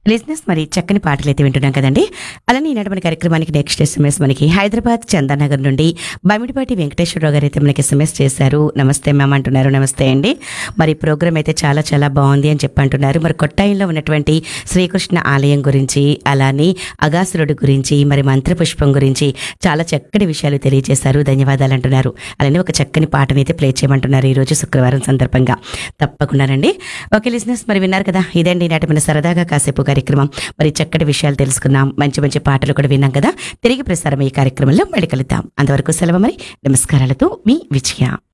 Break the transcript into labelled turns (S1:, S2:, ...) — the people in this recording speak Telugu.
S1: లిజినెస్ మరి చక్కని పాటలు అయితే వింటున్నాం కదండి అలానే ఈనాటి మన కార్యక్రమానికి నెక్స్ట్ ఎస్ఎంఎస్ మనకి హైదరాబాద్ చందానగర్ నుండి బమిడిపాటి వెంకటేశ్వరరావు గారు అయితే మనకి ఎస్ఎంఎస్ చేశారు నమస్తే మ్యామ్ అంటున్నారు నమస్తే అండి మరి ప్రోగ్రామ్ అయితే చాలా చాలా బాగుంది అని చెప్పి అంటున్నారు మరి కొట్టాయంలో ఉన్నటువంటి శ్రీకృష్ణ ఆలయం గురించి అలానే అగాసురుడు గురించి మరి మంత్రపుష్పం గురించి చాలా చక్కటి విషయాలు తెలియజేశారు ధన్యవాదాలు అంటున్నారు అలానే ఒక చక్కని పాటని అయితే ప్లే చేయమంటున్నారు ఈ రోజు శుక్రవారం సందర్భంగా తప్పకుండానండి ఓకే లిజినెస్ మరి విన్నారు కదా ఇదండి నాటి మన సరదాగా కాసేపు కార్యక్రమం మరి చక్కటి విషయాలు తెలుసుకున్నాం మంచి మంచి పాటలు కూడా విన్నాం కదా తిరిగి ప్రసారం ఈ కార్యక్రమంలో మళ్ళీ కలుద్దాం అంతవరకు సెలవు మరి నమస్కారాలతో మీ విజయ